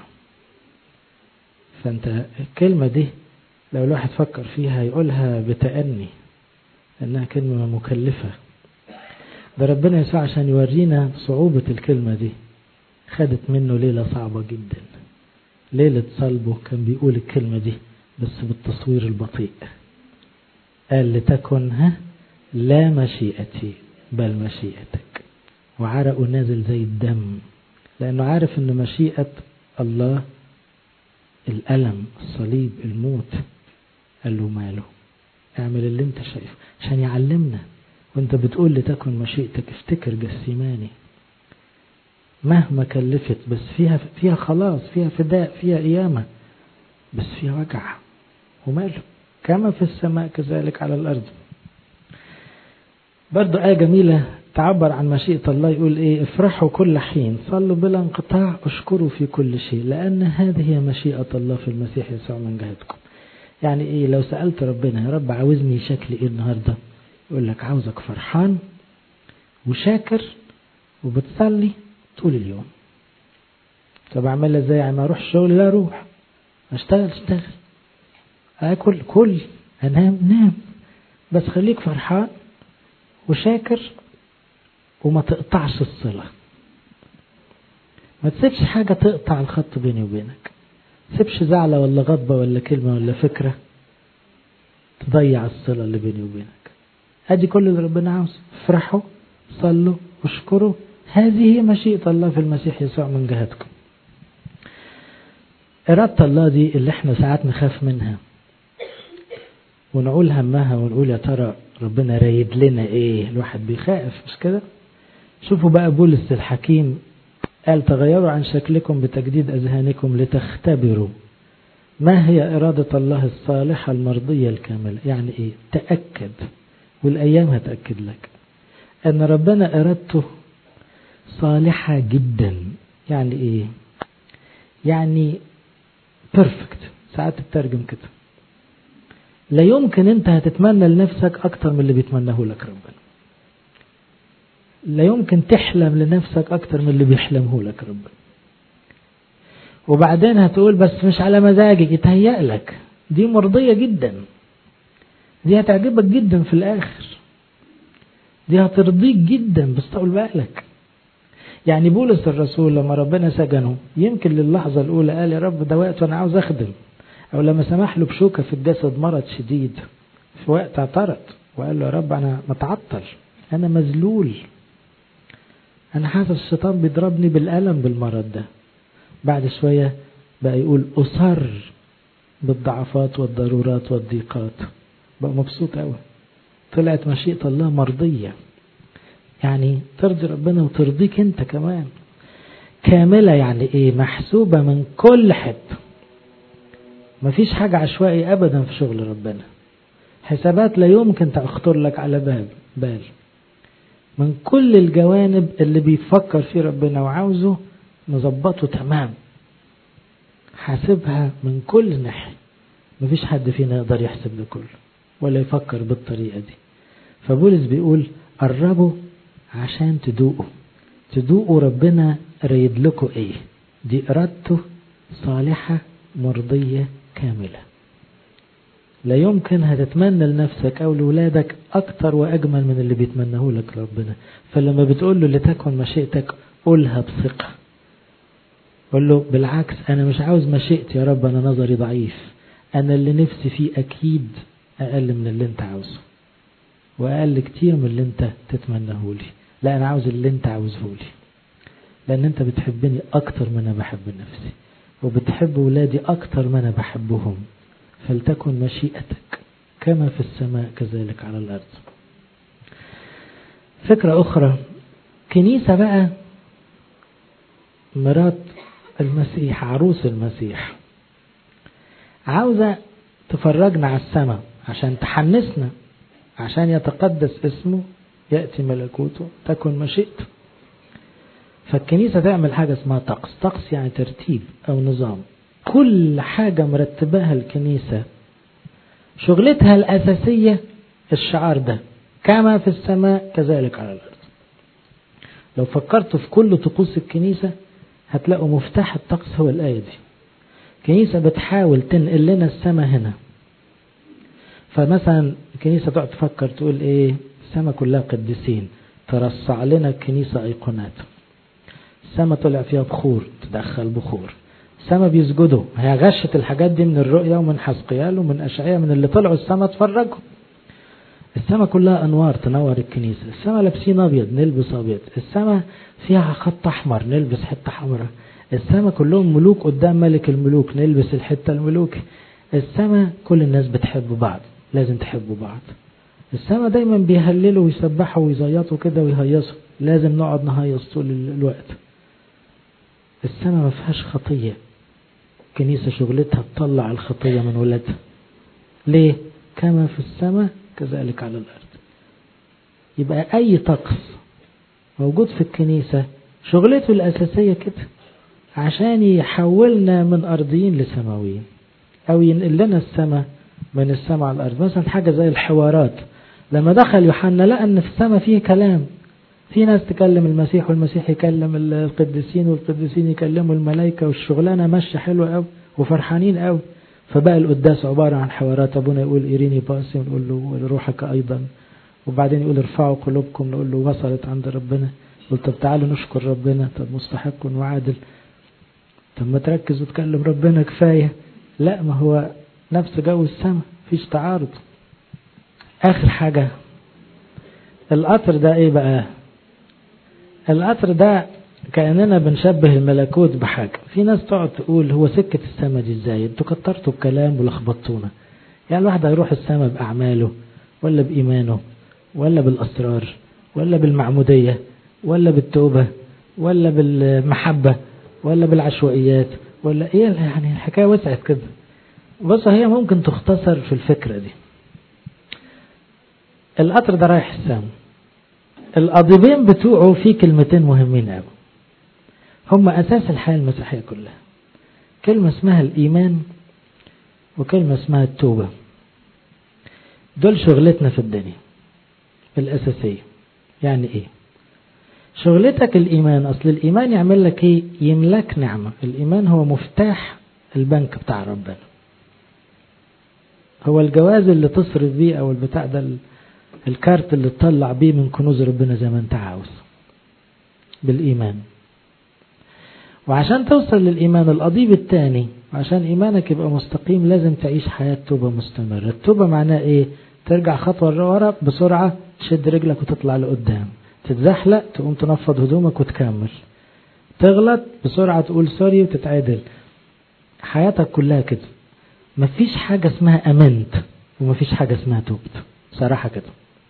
Speaker 1: فانت الكلمة دي لو الواحد فكر فيها يقولها بتأني انها كلمة مكلفة ده ربنا يسوع عشان يورينا صعوبة الكلمة دي خدت منه ليلة صعبة جدا ليلة صلبه كان بيقول الكلمة دي بس بالتصوير البطيء قال لتكن ها لا مشيئتي بل مشيئتك وعرقه نازل زي الدم لأنه عارف أن مشيئة الله الألم الصليب الموت قال له ماله اعمل اللي انت شايفه عشان يعلمنا وانت بتقول لتكن مشيئتك افتكر جسيماني مهما كلفت بس فيها فيها خلاص فيها فداء فيها قيامة بس فيها وجع وماله كما في السماء كذلك على الأرض برضو آية جميلة تعبر عن مشيئة الله يقول إيه افرحوا كل حين صلوا بلا انقطاع اشكروا في كل شيء لأن هذه هي مشيئة الله في المسيح يسوع من جهتكم يعني إيه لو سألت ربنا يا رب عاوزني شكلي إيه النهاردة يقول لك عاوزك فرحان وشاكر وبتصلي طول اليوم طب اعملها ازاي يعني ما اروح الشغل لا اروح اشتغل اشتغل اكل كل انام نام بس خليك فرحان وشاكر وما تقطعش الصلة ما تسيبش حاجة تقطع الخط بيني وبينك تسيبش زعلة ولا غضبة ولا كلمة ولا فكرة تضيع الصلة اللي بيني وبينك ادي كل اللي ربنا عاوزه افرحوا صلوا واشكروا هذه هي مشيئة الله في المسيح يسوع من جهتكم إرادة الله دي اللي احنا ساعات نخاف منها ونقول همها ونقول يا ترى ربنا رايد لنا ايه الواحد بيخاف مش كده شوفوا بقى بولس الحكيم قال تغيروا عن شكلكم بتجديد أذهانكم لتختبروا ما هي إرادة الله الصالحة المرضية الكاملة يعني إيه تأكد والأيام هتأكد لك أن ربنا إرادته صالحة جدا يعني إيه يعني بيرفكت ساعات تترجم كده لا يمكن أنت هتتمنى لنفسك أكتر من اللي بيتمناه لك ربنا لا يمكن تحلم لنفسك أكتر من اللي بيحلمه لك ربنا وبعدين هتقول بس مش على مزاجك يتهيأ لك دي مرضية جدا دي هتعجبك جدا في الآخر دي هترضيك جدا بس طول بالك يعني بولس الرسول لما ربنا سجنه يمكن للحظة الأولى قال يا رب ده وقت وأنا عاوز أخدم أو لما سمح له بشوكة في الجسد مرض شديد في وقت اعترض وقال له يا رب أنا متعطل أنا مذلول أنا حاسس الشيطان بيضربني بالألم بالمرض ده بعد شوية بقى يقول أصر بالضعفات والضرورات والضيقات بقى مبسوط قوي طلعت مشيئة الله مرضية يعني ترضي ربنا وترضيك انت كمان كاملة يعني ايه محسوبة من كل حتة مفيش حاجة عشوائي ابدا في شغل ربنا حسابات لا يمكن تخطر لك على باب بال من كل الجوانب اللي بيفكر فيه ربنا وعاوزه مظبطه تمام حاسبها من كل ناحية مفيش حد فينا يقدر يحسب ده كله ولا يفكر بالطريقة دي فبولس بيقول قربوا عشان تدوقوا تدوقوا ربنا رايد لكم ايه دي ارادته صالحة مرضية كاملة لا يمكن هتتمنى لنفسك او لولادك اكتر واجمل من اللي بيتمناه لك ربنا فلما بتقول له لتكن مشيئتك قولها بثقة قول له بالعكس انا مش عاوز مشيئتي يا رب انا نظري ضعيف انا اللي نفسي فيه اكيد اقل من اللي انت عاوزه واقل كتير من اللي انت تتمناه لي لا انا عاوز اللي انت عاوزه لي لان انت بتحبني اكتر ما انا بحب نفسي وبتحب ولادي اكتر ما انا بحبهم فلتكن مشيئتك كما في السماء كذلك على الارض فكرة اخرى كنيسة بقى مرات المسيح عروس المسيح عاوزة تفرجنا على السماء عشان تحنسنا عشان يتقدس اسمه يأتي ملكوته تكن مشيئته فالكنيسة تعمل حاجة اسمها طقس طقس يعني ترتيب أو نظام كل حاجة مرتباها الكنيسة شغلتها الأساسية الشعار ده كما في السماء كذلك على الأرض لو فكرتوا في كل طقوس الكنيسة هتلاقوا مفتاح الطقس هو الآية دي كنيسة بتحاول تنقل لنا السماء هنا فمثلا الكنيسة تقعد تفكر تقول ايه السماء كلها قديسين ترصع لنا الكنيسة ايقونات السماء طلع فيها بخور تدخل بخور السماء بيسجدوا هي غشت الحاجات دي من الرؤية ومن حسقيال ومن أشعياء من اللي طلعوا السماء اتفرجوا السماء كلها أنوار تنور الكنيسة السماء لابسين أبيض نلبس أبيض السماء فيها خط أحمر نلبس حتة حمراء السماء كلهم ملوك قدام ملك الملوك نلبس الحتة الملوك السماء كل الناس بتحب بعض لازم تحبوا بعض السماء دايما بيهللوا ويسبحوا ويزيطوا كده ويهيصوا لازم نقعد نهيص طول الوقت السماء ما فيهاش خطية كنيسة شغلتها تطلع الخطية من ولادها ليه كما في السماء كذلك على الأرض يبقى أي طقس موجود في الكنيسة شغلته الأساسية كده عشان يحولنا من أرضيين لسماويين أو ينقل لنا السماء من السماء على الأرض مثلا حاجة زي الحوارات لما دخل يوحنا لقى أن في السماء فيه كلام في ناس تكلم المسيح والمسيح يكلم القديسين والقديسين يكلموا الملائكة والشغلانة ماشية حلوة قوي وفرحانين قوي فبقى القداس عبارة عن حوارات أبونا يقول إيريني باسي ونقول له روحك أيضا وبعدين يقول ارفعوا قلوبكم نقول له وصلت عند ربنا قل طب تعالوا نشكر ربنا طب مستحق وعادل طب ما تركز وتكلم ربنا كفاية لا ما هو نفس جو السماء فيش تعارض آخر حاجة القطر ده ايه بقى القطر ده كأننا بنشبه الملكوت بحاجة في ناس تقعد تقول هو سكة السماء دي ازاي انتوا كترتوا الكلام ولخبطتونا يعني الواحد هيروح السماء بأعماله ولا بإيمانه ولا بالأسرار ولا بالمعمودية ولا بالتوبة ولا بالمحبة ولا بالعشوائيات ولا ايه يعني الحكاية وسعت كده بص هي ممكن تختصر في الفكرة دي القطر ده رايح السماء القضيبين بتوعه في كلمتين مهمين قوي هم أساس الحياة المسيحية كلها كلمة اسمها الإيمان وكلمة اسمها التوبة دول شغلتنا في الدنيا الأساسية يعني إيه شغلتك الإيمان أصل الإيمان يعمل لك إيه يملك نعمة الإيمان هو مفتاح البنك بتاع ربنا هو الجواز اللي تصرف بيه أو البتاع ده الكارت اللي تطلع بيه من كنوز ربنا زي ما انت عاوز بالإيمان وعشان توصل للإيمان القضيب الثاني وعشان إيمانك يبقى مستقيم لازم تعيش حياة توبة مستمرة التوبة معناها إيه ترجع خطوة لورا بسرعة تشد رجلك وتطلع لقدام تتزحلق تقوم تنفض هدومك وتكمل تغلط بسرعة تقول سوري وتتعدل حياتك كلها كده مفيش حاجة اسمها أمنت ومفيش حاجة اسمها توبت صراحة كده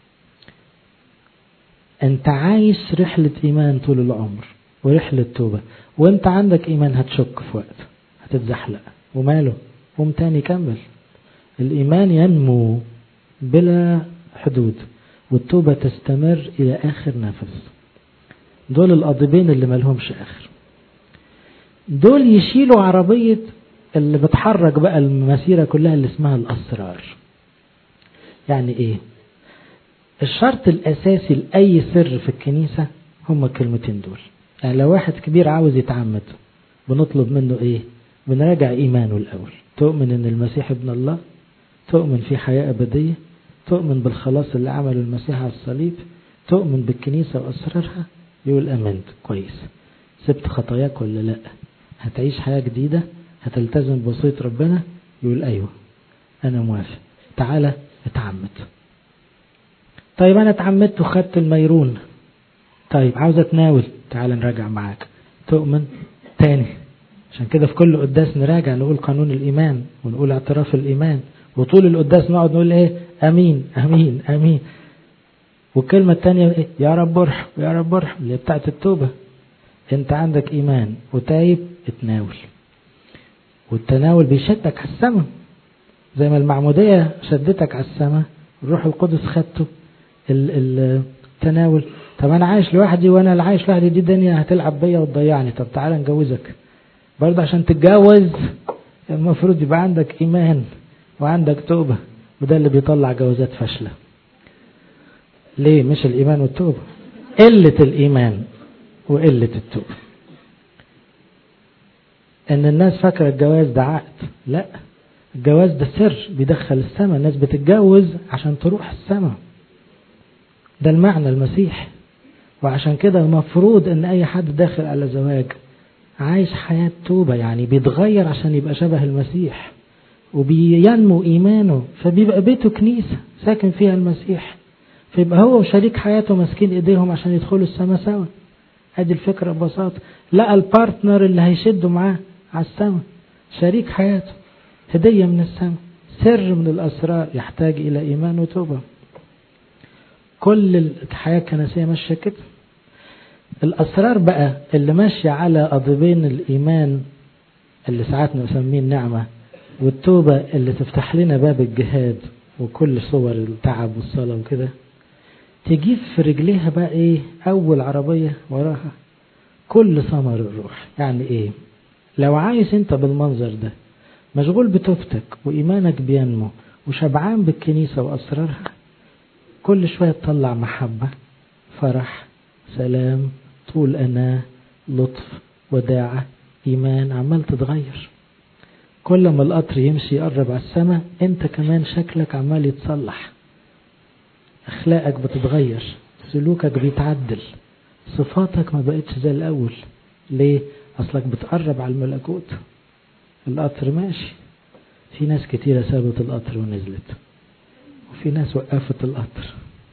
Speaker 1: انت عايش رحلة ايمان طول العمر ورحلة توبة وانت عندك ايمان هتشك في وقت هتتزحلق وماله قوم تاني كمل الايمان ينمو بلا حدود والتوبة تستمر الى اخر نفس دول القضيبين اللي ملهمش اخر دول يشيلوا عربية اللي بتحرك بقى المسيرة كلها اللي اسمها الاسرار يعني ايه الشرط الأساسي لأي سر في الكنيسة هم الكلمتين دول يعني لو واحد كبير عاوز يتعمد بنطلب منه إيه بنراجع إيمانه الأول تؤمن إن المسيح ابن الله تؤمن في حياة أبدية تؤمن بالخلاص اللي عمله المسيح على الصليب تؤمن بالكنيسة وأسرارها يقول أمنت كويس سبت خطاياك ولا لا هتعيش حياة جديدة هتلتزم بوصية ربنا يقول أيوه أنا موافق تعالى اتعمد طيب انا اتعمدت وخدت الميرون طيب عاوز اتناول تعال نراجع معاك تؤمن تاني عشان كده في كل قداس نراجع نقول قانون الايمان ونقول اعتراف الايمان وطول القداس نقعد نقول ايه امين امين امين والكلمة التانية ايه يا رب ارحم يا رب ارحم اللي بتاعت التوبة انت عندك ايمان وتايب اتناول والتناول بيشدك على السماء زي ما المعمودية شدتك على السماء الروح القدس خدته التناول طب انا عايش لوحدي وانا اللي عايش لوحدي دي الدنيا هتلعب بيا وتضيعني طب تعالى نجوزك برضه عشان تتجوز المفروض يبقى عندك ايمان وعندك توبة وده اللي بيطلع جوازات فاشلة ليه مش الايمان والتوبة قلة الايمان وقلة التوبة ان الناس فاكرة الجواز ده عقد لا الجواز ده سر بيدخل السماء الناس بتتجوز عشان تروح السماء ده المعنى المسيح وعشان كده المفروض ان اي حد داخل على زواج عايش حياة توبة يعني بيتغير عشان يبقى شبه المسيح وبينمو ايمانه فبيبقى بيته كنيسة ساكن فيها المسيح فيبقى هو وشريك حياته ماسكين ايديهم عشان يدخلوا السماء سوا ادي الفكرة ببساطة لقى البارتنر اللي هيشده معاه على السماء شريك حياته هدية من السماء سر من الأسرار يحتاج إلى إيمان وتوبة كل الحياة الكنسية ماشية كده الأسرار بقى اللي ماشية على قضيبين الإيمان اللي ساعات نسميه النعمة والتوبة اللي تفتح لنا باب الجهاد وكل صور التعب والصلاة وكده تجيب في رجليها بقى ايه أول عربية وراها كل ثمر الروح يعني ايه لو عايز انت بالمنظر ده مشغول بتوبتك وإيمانك بينمو وشبعان بالكنيسة وأسرارها كل شوية تطلع محبة فرح سلام طول أنا لطف وداعة إيمان عمال تتغير كل ما القطر يمشي يقرب على السماء انت كمان شكلك عمال يتصلح اخلاقك بتتغير سلوكك بيتعدل صفاتك ما بقتش زي الاول ليه اصلك بتقرب على الملكوت القطر ماشي في ناس كتيرة سابت القطر ونزلت وفي ناس وقفت القطر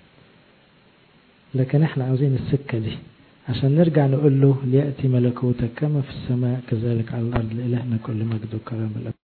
Speaker 1: لكن احنا عاوزين السكة دي عشان نرجع نقول له ليأتي ملكوتك كما في السماء كذلك على الأرض لإلهنا كل مجد وكرم